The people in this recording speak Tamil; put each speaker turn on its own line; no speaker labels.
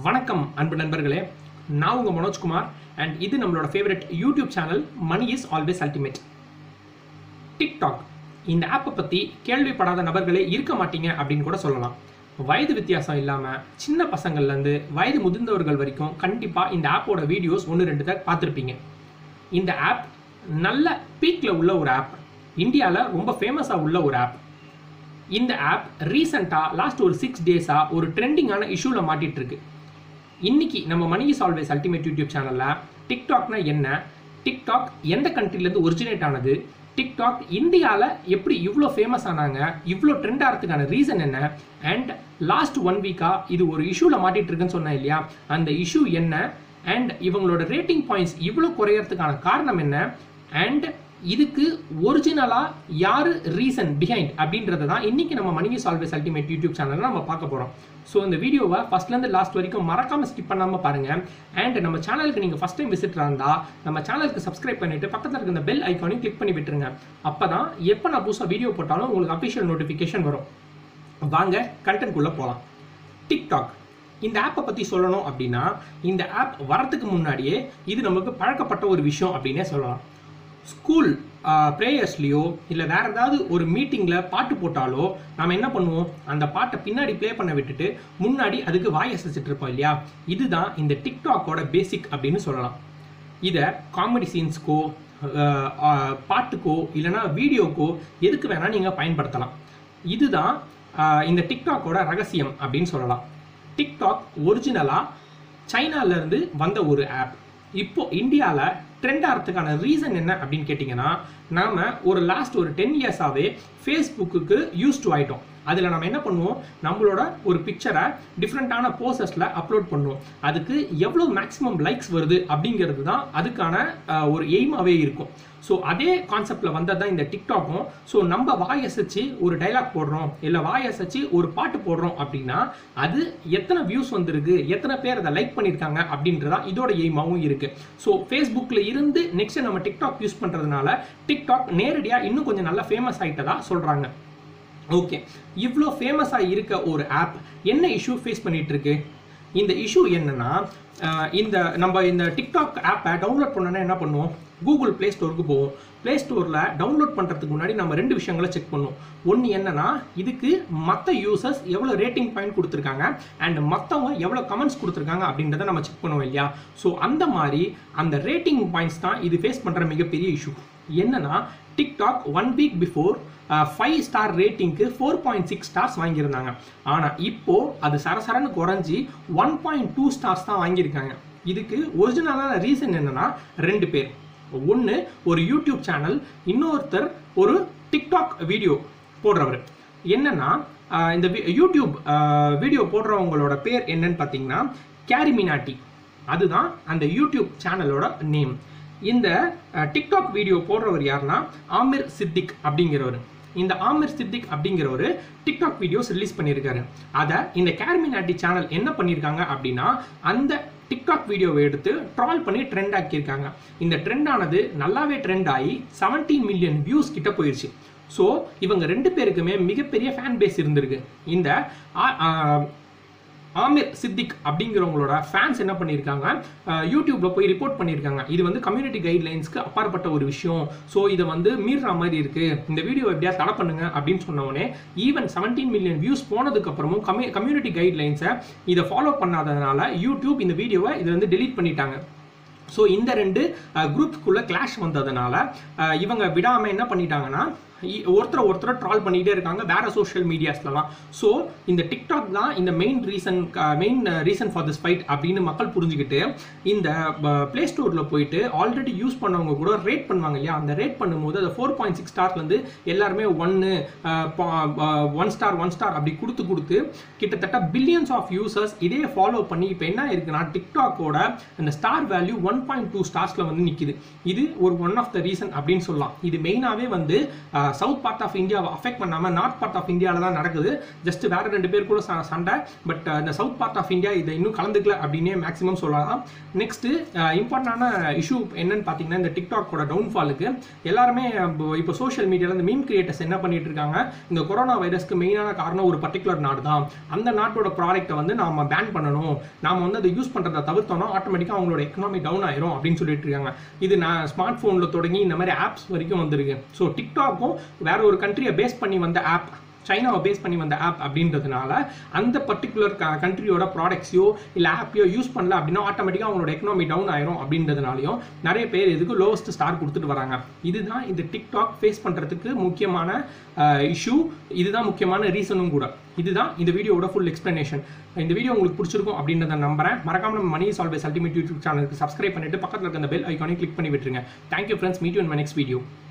வணக்கம் அன்பு நண்பர்களே நான் உங்க மனோஜ்குமார் அண்ட் இது நம்மளோட favourite YouTube channel money is always ultimate TikTok இந்த ஆப்பை பற்றி கேள்விப்படாத நபர்களே இருக்க மாட்டீங்க அப்படின்னு கூட சொல்லலாம் வயது வித்தியாசம் இல்லாமல் சின்ன பசங்கள்லேருந்து வயது முதிர்ந்தவர்கள் வரைக்கும் கண்டிப்பாக இந்த ஆப்போட வீடியோஸ் ஒன்று ரெண்டு தான் பார்த்துருப்பீங்க இந்த ஆப் நல்ல பீக்கில் உள்ள ஒரு ஆப் இந்தியாவில் ரொம்ப ஃபேமஸாக உள்ள ஒரு ஆப் இந்த ஆப் ரீசெண்டாக லாஸ்ட் ஒரு சிக்ஸ் டேஸாக ஒரு ட்ரெண்டிங்கான இஷ்யூவில் மாட்டிட்டு இருக்கு இன்னைக்கு நம்ம money is always ultimate YouTube சேனலில் டிக்டாக்னா என்ன டிக்டாக் எந்த கண்ட்ரிலேருந்து ஒரிஜினேட் ஆனது டிக்டாக் இந்தியாவில் எப்படி இவ்வளோ ஃபேமஸ் ஆனாங்க இவ்வளோ ட்ரெண்ட் ஆகிறதுக்கான ரீசன் என்ன அண்ட் லாஸ்ட் ஒன் வீக்காக இது ஒரு இஷ்யூவில் மாட்டிட்டு இருக்குன்னு சொன்னேன் இல்லையா அந்த இஷ்யூ என்ன அண்ட் இவங்களோட ரேட்டிங் பாயிண்ட்ஸ் இவ்வளோ குறையறதுக்கான காரணம் என்ன அண்ட் இதுக்கு ஒரிஜினலாக யார் ரீசன் பிஹைண்ட் அப்படின்றத தான் இன்னைக்கு நம்ம மணி சால்வேஸ் அல்டிமேட் யூடியூப் சேனலில் நம்ம பார்க்க போகிறோம் ஸோ இந்த வீடியோவை ஃபர்ஸ்ட்லேருந்து லாஸ்ட் வரைக்கும் மறக்காம ஸ்கிப் பண்ணாமல் பாருங்க அண்ட் நம்ம சேனலுக்கு நீங்கள் ஃபஸ்ட் டைம் விசிட்டராக இருந்தால் நம்ம சேனலுக்கு சப்ஸ்கிரைப் பண்ணிட்டு பக்கத்தில் இருக்க இந்த பெல் ஐக்கானையும் கிளிக் பண்ணி விட்டுருங்க அப்போ தான் எப்போ நான் புதுசாக வீடியோ போட்டாலும் உங்களுக்கு அஃபிஷியல் நோட்டிஃபிகேஷன் வரும் வாங்க கண்டென்ட்குள்ளே போகலாம் டிக்டாக் இந்த ஆப்பை பற்றி சொல்லணும் அப்படின்னா இந்த ஆப் வரத்துக்கு முன்னாடியே இது நமக்கு பழக்கப்பட்ட ஒரு விஷயம் அப்படின்னே சொல்லலாம் ஸ்கூல் ப்ரேயர்ஸ்லேயோ இல்லை வேற ஏதாவது ஒரு மீட்டிங்கில் பாட்டு போட்டாலோ நம்ம என்ன பண்ணுவோம் அந்த பாட்டை பின்னாடி ப்ளே பண்ண விட்டுட்டு முன்னாடி அதுக்கு வாய் அசைச்சிட்டு இருப்போம் இல்லையா இதுதான் இந்த டிக்டாக்கோட பேசிக் அப்படின்னு சொல்லலாம் இதை காமெடி சீன்ஸ்க்கோ பாட்டுக்கோ இல்லைனா வீடியோக்கோ எதுக்கு வேணால் நீங்கள் பயன்படுத்தலாம் இதுதான் ஆஹ், இந்த டிக்டாக்கோட ரகசியம் அப்படின்னு சொல்லலாம் டிக்டாக் ஒரிஜினலாக சைனாலேருந்து வந்த ஒரு ஆப் இப்போ இந்தியாவில் ட்ரெண்ட் ஆகிறதுக்கான ரீசன் என்ன அப்படின்னு கேட்டிங்கன்னா நாம் ஒரு லாஸ்ட் ஒரு டென் இயர்ஸாகவே ஃபேஸ்புக்குக்கு யூஸ் டு ஆயிட்டோம் அதில் நம்ம என்ன பண்ணுவோம் நம்மளோட ஒரு பிக்சரை டிஃப்ரெண்ட்டான போசஸில் அப்லோட் பண்ணுவோம் அதுக்கு எவ்வளோ மேக்ஸிமம் லைக்ஸ் வருது அப்படிங்கிறது தான் அதுக்கான ஆஹ், ஒரு எய்மாகவே இருக்கும் ஸோ அதே கான்செப்டில் வந்தது தான் இந்த டிக்டாக்கும் ஸோ நம்ம வாய் அசைச்சு ஒரு டைலாக் போடுறோம் இல்லை வாய் அசைச்சு ஒரு பாட்டு போடுறோம் அப்படின்னா அது எத்தனை வியூஸ் வந்திருக்கு எத்தனை பேர் அதை லைக் பண்ணியிருக்காங்க அப்படின்றதா இதோட எய்மாவும் இருக்கு ஸோ ஃபேஸ்புக்கில் இருந்து நெக்ஸ்ட் நம்ம டிக்டாக் யூஸ் பண்ணுறதுனால டிக்டாக் நேரடியாக இன்னும் கொஞ்சம் நல்லா ஃபேமஸ் ஆகிட்டதா சொல்கிறாங்க ஓகே இவ்வளோ ஃபேமஸாக இருக்க ஒரு ஆப் என்ன இஷ்யூ ஃபேஸ் பண்ணிட்டு இருக்கு இந்த இஷ்யூ என்னன்னா அஹ், இந்த நம்ம இந்த டிக்டாக் ஆப்பை டவுன்லோட் பண்ணோன்னா என்ன பண்ணுவோம் கூகுள் ப்ளே ஸ்டோருக்கு போவோம் ப்ளே ஸ்டோரில் டவுன்லோட் பண்ணுறதுக்கு முன்னாடி நம்ம ரெண்டு விஷயங்களை செக் பண்ணுவோம் ஒன்று என்னன்னா இதுக்கு மற்ற யூசர்ஸ் எவ்வளோ ரேட்டிங் பாயிண்ட் கொடுத்துருக்காங்க அண்ட் மற்றவங்க எவ்வளோ கமெண்ட்ஸ் கொடுத்துருக்காங்க அப்படின்றத நம்ம செக் பண்ணுவோம் இல்லையா ஸோ அந்த மாதிரி அந்த ரேட்டிங் பாயிண்ட்ஸ் தான் இது ஃபேஸ் பண்ணுற மிகப்பெரிய இஷ்யூ என்னன்னா TikTok one week before five star ரேட்டிங்க்கு ஃபோர் பாயிண்ட் சிக்ஸ் ஸ்டார்ஸ் வாங்கியிருந்தாங்க ஆனால் இப்போ அது சரசரன்னு குறைஞ்சி ஒன் பாயிண்ட் டூ ஸ்டார்ஸ் தான் வாங்கியிருக்காங்க இதுக்கு ஒரிஜினலான ரீசன் என்னன்னா ரெண்டு பேர் ஒன்று ஒரு யூடியூப் சேனல் இன்னொருத்தர் ஒரு டிக்டாக் வீடியோ போடுறவர் என்னன்னா ஆஹ் இந்த வி- யூடியூப் வீடியோ போடுறவங்களோட பேர் என்னன்னு பார்த்தீங்கன்னா கேரிமினாட்டி அதுதான் அந்த யூடியூப் சேனலோட நேம் இந்த அஹ், டிக்டாக் வீடியோ போடுறவர் யாருன்னா ஆமிர் சித்திக் அப்படிங்கிறவர் இந்த ஆமிர் சித்திக் அப்படிங்கிறவர் டிக்டாக் வீடியோஸ் ரிலீஸ் பண்ணியிருக்காரு அதை இந்த கேர்மினாட்டி சேனல் என்ன பண்ணியிருக்காங்க அப்படின்னா அந்த டிக்டாக் வீடியோவை எடுத்து ட்ரால் பண்ணி ட்ரெண்ட் ஆக்கியிருக்காங்க இந்த ட்ரெண்ட் ஆனது நல்லாவே ட்ரெண்ட் ஆகி 17 மில்லியன் வியூஸ் கிட்ட போயிருச்சு ஸோ இவங்க ரெண்டு பேருக்குமே மிகப்பெரிய ஃபேன் பேஸ் இருந்திருக்கு இந்த ஆ- ஆ- ஆமிர் சித்திக் அப்படிங்கிறவங்களோட ஃபேன்ஸ் என்ன பண்ணியிருக்காங்க அஹ், யூடியூப்ல போய் ரிப்போர்ட் பண்ணியிருக்காங்க இது வந்து கம்யூனிட்டி கைட்லைன்ஸ்க்கு அப்பாற்பட்ட ஒரு விஷயம் ஸோ இதை வந்து மீறுற மாதிரி இருக்கு இந்த வீடியோ எப்படியா தடை பண்ணுங்க அப்படின்னு சொன்ன உடனே ஈவன் 17 மில்லியன் வியூஸ் போனதுக்கு அப்புறமும் கம்யூ கம்யூனிட்டி கைட்லைன்ஸை இதை ஃபாலோ பண்ணாததுனால யூடியூப் இந்த வீடியோவை இதை வந்து டெலீட் பண்ணிட்டாங்க ஸோ இந்த ரெண்டு குரூப்ஸ்குள்ள கிளாஷ் வந்ததுனால அஹ், இவங்க விடாம என்ன பண்ணிட்டாங்கன்னா இ- ஒருத்தரை ஒருத்தரை ட்ரால் பண்ணிட்டே இருக்காங்க வேற சோஷியல் மீடியாஸ்லலாம் ஸோ இந்த டிக்டாக் தான் இந்த main reason main reason for this fight அப்படின்னு மக்கள் புரிஞ்சுக்கிட்டு இந்த ப்ளே ஸ்டோரில் போயிட்டு ஆல்ரெடி யூஸ் பண்ணவங்க கூட ரேட் பண்ணுவாங்க இல்லையா அந்த ரேட் பண்ணும்போது அது ஃபோர் பாயிண்ட் சிக்ஸ் ஸ்டார்லேருந்து எல்லாருமே ஒன்று ஒன் ஸ்டார் ஒன் ஸ்டார் அப்படி கொடுத்து கொடுத்து கிட்டத்தட்ட பில்லியன்ஸ் ஆஃப் யூசர்ஸ் இதே ஃபாலோ பண்ணி இப்போ என்ன இருக்குன்னா டிக்டாக்கோட அந்த star value one point two ஸ்டார்ஸில் வந்து நிற்கிது இது ஒரு ஒன் ஆஃப் த ரீசன் அப்படின்னு சொல்லலாம் இது மெயினாகவே வந்து சவுத் பார்ட் ஆஃப் இந்தியாவை அஃபெக்ட் பண்ணாமல் நார்த் பார்ட் ஆஃப் இந்தியாவில் தான் நடக்குது ஜஸ்ட் வேற ரெண்டு பேர் கூட ச- சண்டை பட் இந்த சவுத் பார்ட் ஆஃப் இந்தியா இதை இன்னும் கலந்துக்கல அப்படின்னே மேக்ஸிமம் சொல்லலாம் நெக்ஸ்ட் இம்பார்ட்டண்டான இஷ்யூ என்னன்னு பார்த்தீங்கன்னா இந்த டிக்டாக்கோட டவுன்ஃபாலுக்கு எல்லாருமே இப்போ- இப்போ சோஷியல் மீடியாவில் இந்த மீம் கிரியேட்டர்ஸ் என்ன பண்ணிட்டு இருக்காங்க இந்த கொரோனா வைரஸ்க்கு மெயினான காரணம் ஒரு பர்டிகுலர் நாடு தான் அந்த நாட்டோட ப்ராடக்ட்டை வந்து நாம பேன் பண்ணணும் நாம வந்து அதை யூஸ் பண்றதை தவிர்த்தோம்னா ஆட்டோமேட்டிக்காக அவங்களோட எக்கனாமி டவுன் ஆயிரும் அப்படின்னு சொல்லிட்டு இருக்காங்க இது நான் ஸ்மார்ட் ஃபோனில் தொடங்கி இந்த மாதிரி ஆப்ஸ் வரைக்கும் வந்திருக்கு ஸோ டிக்டாக்கும் வேற ஒரு கண்ட்ரியை பேஸ் பண்ணி வந்த ஆப் சைனாவை பேஸ் பண்ணி வந்த ஆப் அப்படின்றதுனால அந்த பர்டிகுலர் கண்ட்ரியோட ப்ராடக்ட்ஸையோ இல்லை ஆப்பையோ யூஸ் பண்ணல அப்படின்னா ஆட்டோமேட்டிக்காக அவங்களோட எக்கனாமி டவுன் ஆயிரும் அப்படின்றதுனாலையும் நிறைய பேர் இதுக்கு லோவஸ்ட் ஸ்டார் கொடுத்துட்டு வராங்க இதுதான் இந்த டிக்டாக் ஃபேஸ் பண்ணுறதுக்கு முக்கியமான இஷ்யூ இதுதான் முக்கியமான ரீசனும் கூட இதுதான் இந்த வீடியோவோட ஃபுல் எக்ஸ்ப்ளனேஷன் இந்த வீடியோ உங்களுக்கு பிடிச்சிருக்கும் அப்படின்றத நம்புறேன் மறக்காம நம்ம மணி சால்வேஸ் அல்டிமேட் யூடியூப் சேனலுக்கு சப்ஸ்கிரைப் பண்ணிட்டு பக்கத்தில் இருக்க அந்த பெல் ஐக்கானே கிளிக் பண்ணி விட்டுருங்க thank you friends meet you in my next video